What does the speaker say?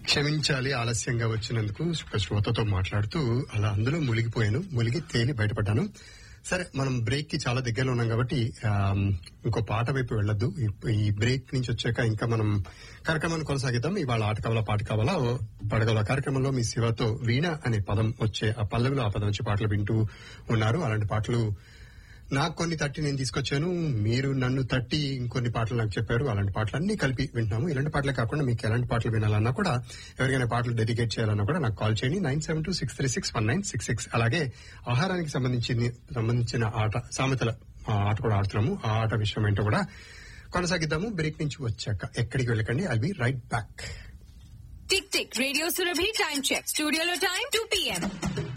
క్షమించాలి ఆలస్యంగా వచ్చినందుకు ఒక శ్రోతతో మాట్లాడుతూ అలా అందులో మునిగిపోయాను మునిగి తేలి బయటపడ్డాను సరే మనం బ్రేక్ కి చాలా దగ్గరలో ఉన్నాం కాబట్టి ఆ, ఇంకో పాట వైపు వెళ్ళొద్దు ఈ- ఈ బ్రేక్ నుంచి వచ్చాక ఇంకా మనం కార్యక్రమాన్ని కొనసాగిద్దాం ఇవాళ ఆట కావాలా పాట కావాలా ఓ పడగల కార్యక్రమంలో మీ శివతో వీణ అనే పదం వచ్చే ఆ పల్లవిలో ఆ పదం వచ్చే పాటలు వింటూ ఉన్నారు అలాంటి పాటలు నాకు కొన్ని తట్టి నేను తీసుకొచ్చాను మీరు నన్ను తట్టి ఇంకొన్ని పాటలు నాకు చెప్పారు అలాంటి పాటలు అన్ని కలిపి వింటున్నాము ఇలాంటి పాటలే కాకుండా మీకు ఎలాంటి పాటలు వినాలన్నా కూడా ఎవరికైనా పాటలు డెడికేట్ చేయాలన్నా కూడా నాకు కాల్ చేయండి nine seven two six three six one nine six six అలాగే ఆహారానికి సంబంధించిన సంబంధించిన ఆట సామెతల ఆ ఆట కూడా ఆడుతున్నాము ఆ ఆట విషయం ఏంటో కూడా కొనసాగిద్దాము బ్రేక్ నుంచి వచ్చాక ఎక్కడికి వెళ్ళకండి I be right back tick tick radio Surabhi time check స్టూడియోలో టైం టూ పిఎం